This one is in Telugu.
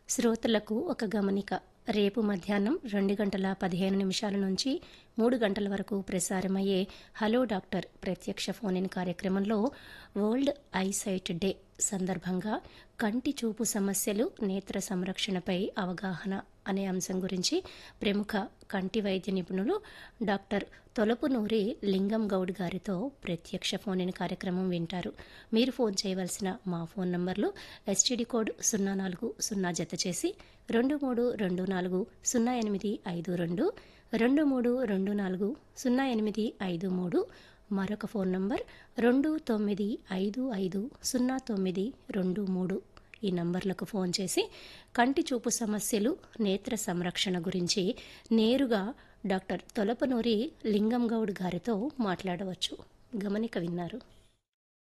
శ్రోతలకు ఒక గమనిక రేపు మధ్యాహ్నం రెండు గంటల పదిహేను నిమిషాల నుంచి మూడు గంటల వరకు ప్రసారమయ్యే హలో డాక్టర్ ప్రత్యక్ష ఫోన్ ఇన్ కార్యక్రమంలో వరల్డ్ ఐసైట్ డే సందర్భంగా కంటి చూపు సమస్యలు నేత్ర సంరక్షణపై అవగాహన అనే అంశం గురించి ప్రముఖ కంటి వైద్య నిపుణులు డాక్టర్ తొలపునూరి లింగం గౌడ్ గారితో ప్రత్యక్ష ఫోన్ ఇన్ కార్యక్రమం వింటారు మీరు ఫోన్ చేయవలసిన మా ఫోన్ నంబర్లు ఎస్టీడీ కోడ్ సున్నా నాలుగు సున్నా జత చేసి రెండు మూడు రెండు నాలుగు సున్నా ఎనిమిది ఐదు రెండు రెండు మూడు రెండు నాలుగు సున్నా ఎనిమిది ఐదు మూడు మరొక ఫోన్ నంబర్ రెండు తొమ్మిది ఐదు ఐదు సున్నా తొమ్మిది రెండు మూడు ఈ నంబర్లకు ఫోన్ చేసి కంటి చూపు సమస్యలు నేత్ర సంరక్షణ గురించి నేరుగా డాక్టర్ తొలపనూరి లింగం గౌడ్ గారితో మాట్లాడవచ్చు గమనిక విన్నారు